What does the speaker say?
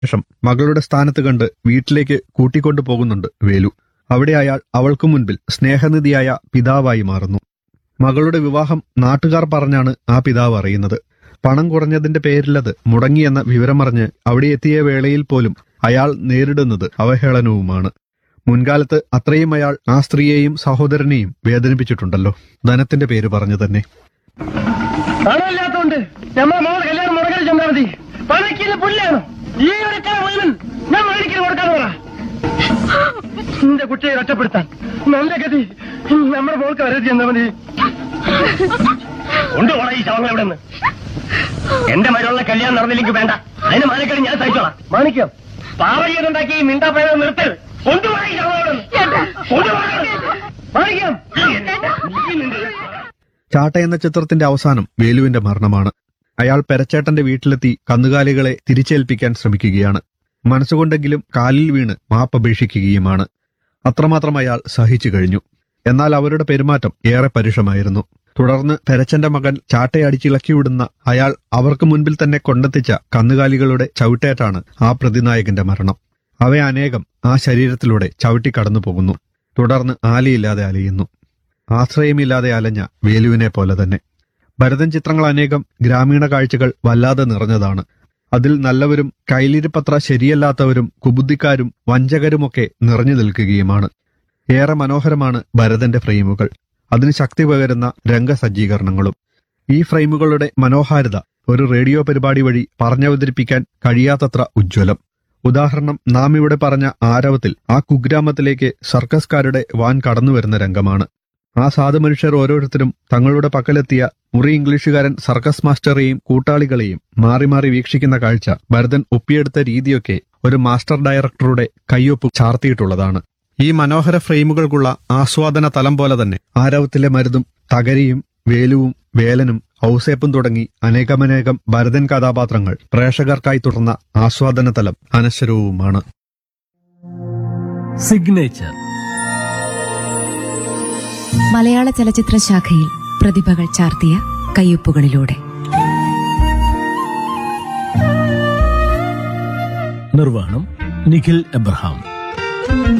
ശേഷം മകളുടെ സ്ഥാനത്ത് കണ്ട് വീട്ടിലേക്ക് കൂട്ടിക്കൊണ്ടു പോകുന്നുണ്ട് വേലു അവിടെ അയാൾ അവൾക്കു മുൻപിൽ സ്നേഹനിധിയായ പിതാവായി മാറുന്നു മകളുടെ വിവാഹം നാട്ടുകാർ പറഞ്ഞാണ് ആ പിതാവ് അറിയുന്നത് പണം കുറഞ്ഞതിന്റെ പേരിലത് മുടങ്ങിയെന്ന വിവരമറിഞ്ഞ് അവിടെ എത്തിയ വേളയിൽ പോലും അയാൾ നേരിടുന്നത് അവഹേളനവുമാണ് മുൻകാലത്ത് അത്രയും അയാൾ ആ സ്ത്രീയെയും സഹോദരനെയും വേദനിപ്പിച്ചിട്ടുണ്ടല്ലോ ധനത്തിന്റെ പേര് പറഞ്ഞു തന്നെ പണമില്ലാത്തോണ്ട് നമ്മളെ മോളെ കല്യാണം മുടങ്ങാൻ ചെന്നാൽ മതി പണക്കിന് പുല്ലാണ് ഈ ഒരു കട മുഴുവൻ ഞാൻ മേടിക്കൽ കൊടുക്കാന്ന് പറ എന്റെ കുട്ടിയെ രക്ഷപ്പെടുത്താൻ നല്ല ഗതി നമ്മുടെ മോൾക്ക് വരെ ചെന്നാൽ മതി കൊണ്ടുപോണ ഈ ശവങ്ങൾ എവിടെ നിന്ന് എന്റെ മരുള്ള കല്യാണം നടന്നില്ലെങ്കിൽ വേണ്ട അതിന് മാനക്കേട് ഞാൻ സഹിച്ചോളാം മാണിക്കം പാവയ്യുണ്ടാക്കി ഈ മിണ്ടാ പേരെ നിർത്തൽ കൊണ്ടുപോയി ഈ ശവങ്ങൾ എവിടെ നിന്ന്? കൊണ്ടുപോകണം. മാണിക്യം നീ നിന്റെ ചാട്ട എന്ന ചിത്രത്തിന്റെ അവസാനം വേലുവിന്റെ മരണമാണ് അയാൾ പെരച്ചേട്ടന്റെ വീട്ടിലെത്തി കന്നുകാലികളെ തിരിച്ചേൽപ്പിക്കാൻ ശ്രമിക്കുകയാണ് മനസ്സുകൊണ്ടെങ്കിലും കാലിൽ വീണ് മാപ്പപേക്ഷിക്കുകയുമാണ് അത്രമാത്രം അയാൾ സഹിച്ചു കഴിഞ്ഞു എന്നാൽ അവരുടെ പെരുമാറ്റം ഏറെ പരുഷമായിരുന്നു തുടർന്ന് പെരച്ചന്റെ മകൻ ചാട്ടയടിച്ചിളക്കിവിടുന്ന അയാൾ അവർക്ക് മുൻപിൽ തന്നെ കൊണ്ടെത്തിച്ച കന്നുകാലികളുടെ ചവിട്ടേറ്റാണ് ആ പ്രതിനായകന്റെ മരണം അവയെ അനേകം ആ ശരീരത്തിലൂടെ ചവിട്ടി കടന്നു പോകുന്നു തുടർന്ന് ആലിയില്ലാതെ അലയുന്നു ആശ്രയമില്ലാതെ അലഞ്ഞ വേലുവിനെ പോലെ തന്നെ ഭരതൻ ചിത്രങ്ങൾ അനേകം ഗ്രാമീണ കാഴ്ചകൾ വല്ലാതെ നിറഞ്ഞതാണ് അതിൽ നല്ലവരും കയ്യിലിരിപ്പത്ര ശരിയല്ലാത്തവരും കുബുദ്ധിക്കാരും വഞ്ചകരുമൊക്കെ നിറഞ്ഞു നിൽക്കുകയുമാണ് ഏറെ മനോഹരമാണ് ഭരതന്റെ ഫ്രെയിമുകൾ അതിന് ശക്തി പകരുന്ന രംഗസജ്ജീകരണങ്ങളും ഈ ഫ്രെയിമുകളുടെ മനോഹാരിത ഒരു റേഡിയോ പരിപാടി വഴി പറഞ്ഞവതരിപ്പിക്കാൻ കഴിയാത്തത്ര ഉജ്ജ്വലം ഉദാഹരണം നാം ഇവിടെ പറഞ്ഞ ആരവത്തിൽ ആ കുഗ്രാമത്തിലേക്ക് സർക്കസ്കാരുടെ വാൻ കടന്നുവരുന്ന രംഗമാണ് ആ സാധു മനുഷ്യർ ഓരോരുത്തരും തങ്ങളുടെ പക്കലെത്തിയ മുറി ഇംഗ്ലീഷുകാരൻ സർക്കസ് മാസ്റ്ററെയും കൂട്ടാളികളെയും മാറി മാറി വീക്ഷിക്കുന്ന കാഴ്ച ഭരതൻ ഒപ്പിയെടുത്ത രീതിയൊക്കെ ഒരു മാസ്റ്റർ ഡയറക്ടറുടെ കയ്യൊപ്പ് ചാർത്തിയിട്ടുള്ളതാണ് ഈ മനോഹര ഫ്രെയിമുകൾക്കുള്ള ആസ്വാദന തലം പോലെ തന്നെ ആരവത്തിലെ മരുതും തകരിയും വേലുവും വേലനും ഔസേപ്പും തുടങ്ങി അനേകമനേകം ഭരതൻ കഥാപാത്രങ്ങൾ പ്രേക്ഷകർക്കായി തുടർന്ന ആസ്വാദന തലം അനശ്വരവുമാണ് സിഗ്നേച്ചർ മലയാള ചലച്ചിത്ര ശാഖയിൽ പ്രതിഭകൾ ചാർത്തിയ കയ്യൊപ്പുകളിലൂടെ നിർവഹണം നിഖിൽ എബ്രഹാം